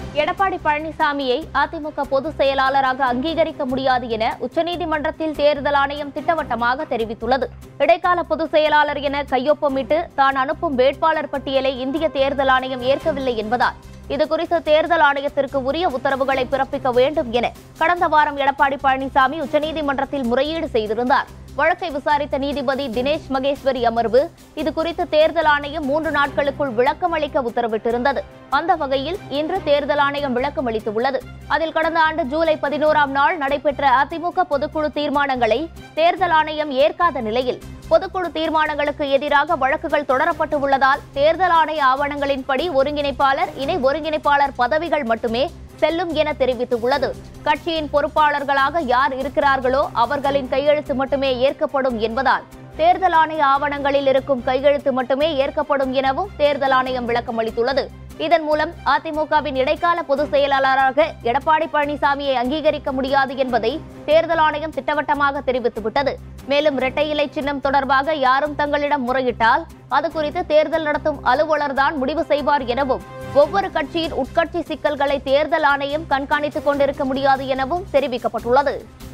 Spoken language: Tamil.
எடப்பாடி பழனிசாமியை அதிமுக பொதுச் செயலாளராக அங்கீகரிக்க முடியாது என உச்சநீதிமன்றத்தில் தேர்தல் ஆணையம் திட்டவட்டமாக தெரிவித்துள்ளது இடைக்கால பொதுச் செயலாளர் என கையொப்பமிட்டு தான் அனுப்பும் வேட்பாளர் பட்டியலை இந்திய தேர்தல் ஆணையம் ஏற்கவில்லை என்பதால் இதுகுறித்து தேர்தல் ஆணையத்திற்கு உரிய உத்தரவுகளை பிறப்பிக்க வேண்டும் என கடந்த வாரம் எடப்பாடி பழனிசாமி உச்சநீதிமன்றத்தில் முறையீடு செய்திருந்தார் வழக்கை விசாரித்த நீதிபதி தினேஷ் மகேஸ்வரி அமர்வு இதுகுறித்து தேர்தல் ஆணையம் மூன்று நாட்களுக்குள் விளக்கம் அளிக்க உத்தரவிட்டிருந்தது அந்த வகையில் இன்று தேர்தல் ஆணையம் விளக்கம் அளித்துள்ளது அதில் கடந்த ஆண்டு ஜூலை பதினோராம் நாள் நடைபெற்ற அதிமுக பொதுக்குழு தீர்மானங்களை தேர்தல் ஆணையம் ஏற்காத நிலையில் பொதுக்குழு தீர்மானங்களுக்கு எதிராக வழக்குகள் தொடரப்பட்டு உள்ளதால் தேர்தல் ஆணைய ஆவணங்களின்படி ஒருங்கிணைப்பாளர் இணை ஒருங்கிணைப்பாளர் பதவிகள் மட்டுமே செல்லும் என தெரிவித்துள்ளது கட்சியின் பொறுப்பாளர்களாக யார் இருக்கிறார்களோ அவர்களின் கையெழுத்து மட்டுமே ஏற்கப்படும் என்பதால் தேர்தல் ஆணைய ஆவணங்களில் இருக்கும் கையெழுத்து மட்டுமே ஏற்கப்படும் எனவும் தேர்தல் ஆணையம் விளக்கம் அளித்துள்ளது இதன் மூலம் அதிமுகவின் இடைக்கால பொதுச் செயலாளராக எடப்பாடி பழனிசாமியை அங்கீகரிக்க முடியாது என்பதை தேர்தல் ஆணையம் திட்டவட்டமாக தெரிவித்துவிட்டது மேலும் இரட்டை இலை சின்னம் தொடர்பாக யாரும் தங்களிடம் முறையிட்டால் அது குறித்து தேர்தல் நடத்தும் அலுவலர்தான் முடிவு செய்வார் எனவும் ஒவ்வொரு கட்சியின் உட்கட்சி சிக்கல்களை தேர்தல் ஆணையம் கண்காணித்துக் கொண்டிருக்க முடியாது எனவும் தெரிவிக்கப்பட்டுள்ளது